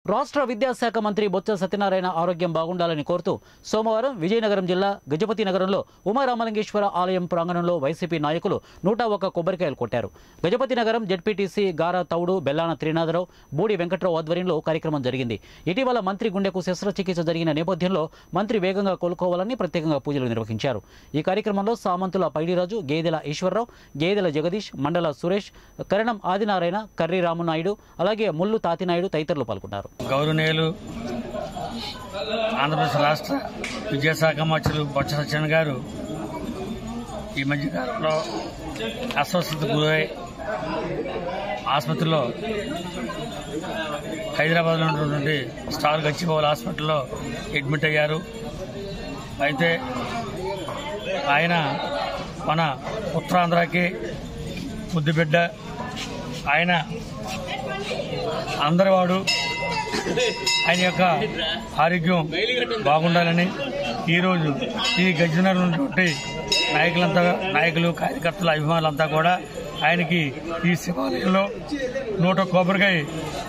రాష్ట్ర విద్యాశాఖ మంత్రి బొత్స సత్యనారాయణ ఆరోగ్యం బాగుండాలని కోరుతూ సోమవారం విజయనగరం జిల్లా గజపతి నగరంలో ఉమారామలింగేశ్వర ఆలయం ప్రాంగణంలో వైసీపీ నాయకులు నూట ఒక్క కొబ్బరికాయలు కొట్టారు గజపతి నగరం జడ్పీటీసీ గారా తౌడు బెల్లాన త్రినాథరావు బూడి వెంకట్రావు ఆధ్వర్యంలో కార్యక్రమం జరిగింది ఇటీవల మంత్రి గుండెకు శస్త్రచికిత్స జరిగిన నేపథ్యంలో మంత్రి వేగంగా కోలుకోవాలని ప్రత్యేకంగా పూజలు నిర్వహించారు ఈ కార్యక్రమంలో సామంతుల పైడిరాజు గేదెల ఈశ్వరరావు గేదెల జగదీష్ మండల సురేష్ కరణం ఆదినారాయణ కర్రి రామునాయుడు అలాగే ముల్లు తాతినాయుడు తదితరులు పాల్గొన్నారు గౌరవనీయులు ఆంధ్రప్రదేశ్ రాష్ట్ర విద్యాశాఖ మంత్రులు బొత్స సత్యనారాయణ గారు ఈ మధ్యకాలంలో అస్వస్థతకు గురై ఆసుపత్రిలో హైదరాబాద్లో ఉన్నటువంటి స్టార్ గచ్చిబౌల్ హాస్పిటల్లో అడ్మిట్ అయ్యారు అయితే ఆయన మన ఉత్తరాంధ్రకి ముద్దుబిడ్డ ఆయన అందరివాడు ఆయన యొక్క ఆరోగ్యం బాగుండాలని ఈరోజు ఈ గజ్జనర్ ఉన్నటువంటి నాయకులంతా నాయకులు కార్యకర్తలు అభిమానులంతా కూడా ఆయనకి ఈ శివాలయంలో నూట కొబ్బరికాయ